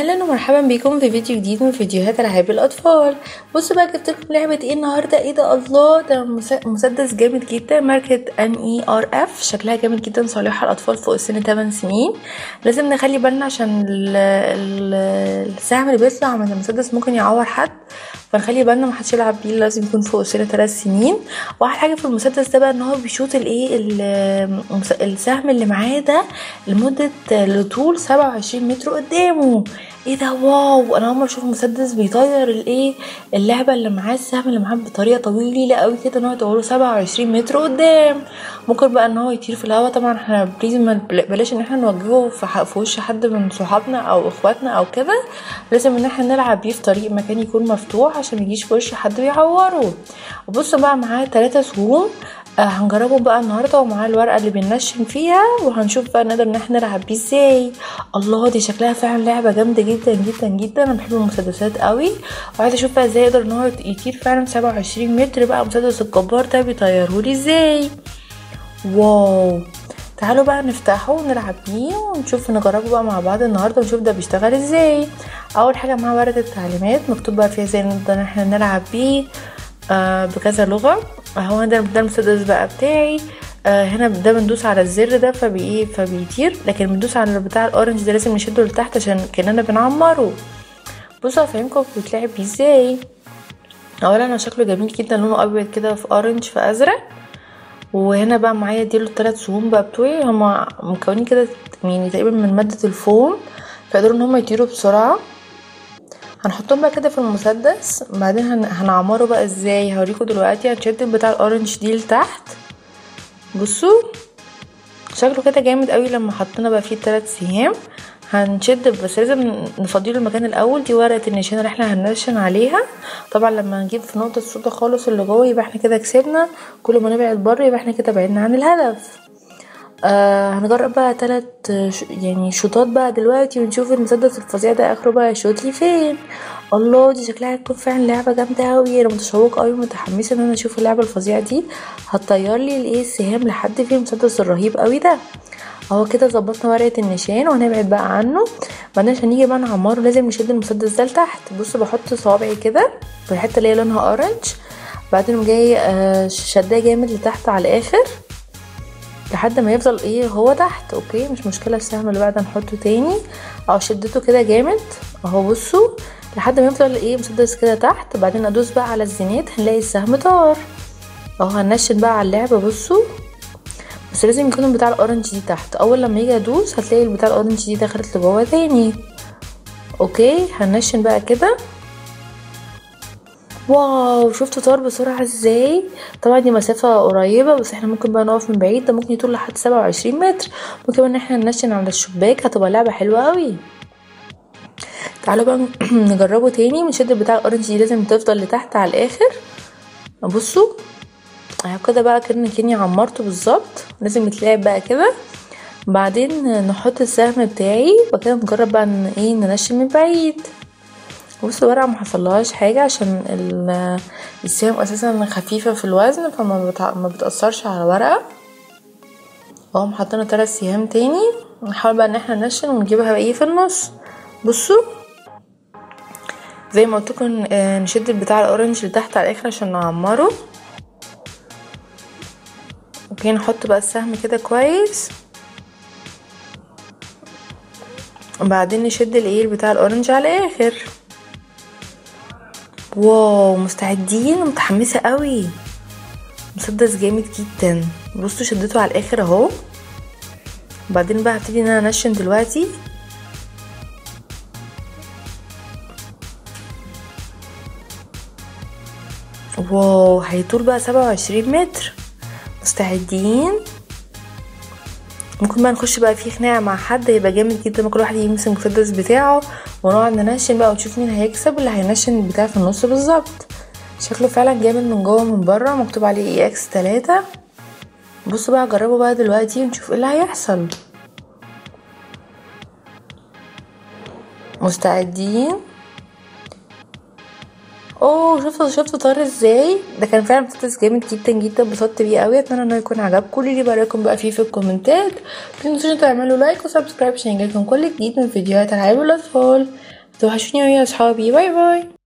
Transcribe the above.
اهلا ومرحبا بكم في فيديو جديد من فيديوهات العاب الاطفال بصوا بقى جبت لكم لعبه ايه النهارده ايه ده الله ده مس- مسدس جامد جدا ماركه ان اي ار اف شكلها جامد جدا صالحه للاطفال فوق سن 8 سنين لازم نخلي بالنا عشان ال- ال- السهم اللي بيطلع من المسدس ممكن يعور حد فنخلي بالنا محدش يلعب بيه لازم يكون فوق سن 3 سنين واحلى حاجه في المسدس ده بقى ان هو بيشوط الايه ال- المس- السهم اللي معاه ده لمده لطول 27 متر قدامه ايه ده واو انا اول مره اشوف مسدس بيطير الايه اللعبه اللي معاه السهم اللي معاه بطريقه طويله قوي كده ان هو يطوله 27 متر قدام ممكن بقى ان هو يطير في الهواء طبعا احنا بليز ما بلاش ان احنا نوجهه في, ح- في وش حد من صحابنا او اخواتنا او كده لازم ان احنا نلعب بيه في طريق مكان يكون مفتوح عشان ميجيش في وش حد ويعوره وبصوا بقى معاه ثلاثة سهوم آه هنجربه بقى النهارده ومعاه الورقه اللي بننشن فيها وهنشوف بقى نقدر ان احنا نلعب بيه ازاي الله دي شكلها فعلا لعبه جامده جدا جدا جدا انا بحب المسدسات قوي وعايزه اشوف بقى ازاي يقدر ان هو يطير فعلا 27 متر بقى المسدس الجبار ده بيطيرهولي ازاي واو تعالوا بقى نفتحه ونلعب بيه ونشوف نجربه بقى مع بعض النهارده ونشوف ده بيشتغل ازاي اول حاجه معاه ورقه التعليمات مكتوب بقى فيها ازاي نقدر ان احنا نلعب بيه آه بكذا لغه اهو ده ده المسدس بقى بتاعي آه هنا ده بندوس على الزر ده فبي فبيطير لكن بندوس على بتاع الاورنج ده لازم نشده لتحت عشان كاننا بنعمره بصوا هفهمكم بيتلعب بيه ازاي اولا هو شكله جميل جدا لونه ابيض كده في اورنج في ازرق وهنا بقى معايا دي الثلاث سهوم بقى بتوعي هما مكونين كده يعني تقريبا من مادة الفوم فيقدروا ان هما يطيروا بسرعة هنحطهم بقى كده في المسدس بعدين هن... هنعمره بقى ازاي هوريكم دلوقتي هنشد بتاع الاورنج دي لتحت بصوا شكله كده جامد قوي لما حطينا بقى فيه الثلاث سهام هنشد بس لازم نفضيله المكان الاول دي ورقه النشان اللي احنا هننشن عليها طبعا لما نجيب في نقطه السودا خالص اللي جوه يبقى احنا كده كسبنا كل ما نبعد بره يبقى احنا كده بعدنا عن الهدف آه هنجرب بقى تلات ش- يعني شوطات بقى دلوقتي ونشوف المسدس الفظيع ده اخره بقى يشوط لي فين الله دي شكلها هتكون فعلا لعبه جامده قوي انا متشوقه قوي ومتحمسه ان انا اشوف اللعبه الفظيعه دي هتطير لي الايه السهام لحد فين المسدس الرهيب قوي ده اهو كده ظبطنا ورقه النشان وهنبعد بقى عنه بعدين عشان نيجي بقى نعمره لازم نشد المسدس ده لتحت بصوا بحط صوابعي كده في الحته اللي هي لونها اورنج بعدين قوم جاي آه، شداه جامد لتحت على الاخر لحد ما يفضل ايه هو تحت اوكي مش مشكله السهم اللي بعد نحطه تاني او شدته كده جامد اهو بصوا لحد ما يفضل ايه مسدس كده تحت بعدين ادوس بقى على الزناد هنلاقي السهم طار اهو هنشن بقى على اللعبه بصوا بس لازم يكون بتاع الاورنج دي تحت اول لما يجي ادوس هتلاقي البتاع الاورنج دي دخلت لجوه تاني اوكي هنشن بقى كده واو شفتوا طار بسرعة ازاي طبعا دي مسافة قريبة بس احنا ممكن بقى نقف من بعيد ده ممكن يطول لحد سبعة وعشرين متر ممكن ان احنا ننشن على الشباك هتبقى لعبة حلوة قوي تعالوا بقى نجربه تاني بنشد بتاع الاورنج دي لازم تفضل لتحت على الاخر بصوا اهو كده بقى كأن كأني عمرته بالظبط لازم يتلعب بقى كده بعدين نحط السهم بتاعي وبعد كده نجرب بقى ان ايه ننشن من بعيد بص الورقة ما حصلهاش حاجة عشان ال- السهام اساسا خفيفة في الوزن فما بتع... ما بتأثرش على الورقة اهو حطينا تلات سهام تاني نحاول بقى ان احنا ننشن ونجيبها بقى ايه في النص بصوا زي ما قلت لكم نشد البتاع الاورنج لتحت على الاخر عشان نعمره اوكي نحط بقى السهم كده كويس وبعدين نشد الايه بتاع الاورنج على الاخر واو مستعدين ومتحمسه قوي مسدس جامد جدا بصوا شدته على الاخر اهو وبعدين بقى هبتدي ان انا انشن دلوقتي واو هيطول بقى سبعة وعشرين متر مستعدين ممكن بقى نخش بقى في خناقه مع حد يبقى جامد جدا ممكن كل واحد يمسك المسدس بتاعه ونقعد ننشن بقى ونشوف مين هيكسب اللي هينشن البتاع في النص بالظبط شكله فعلا جامد من جوه ومن بره مكتوب عليه اي اكس تلاتة بصوا بقى جربوا بقى دلوقتي ونشوف ايه اللي هيحصل مستعدين اوه شفتوا شفتوا طار ازاي ده كان فعلا مسدس جامد جدا جدا انبسطت بيه قوي اتمنى انه يكون عجبكم قولي لي بقى رايكم بقى فيه في الكومنتات متنسوش تعملوا لايك وسبسكرايب عشان يجيلكم كل جديد من فيديوهات العاب الاطفال توحشوني قوي يا اصحابي باي باي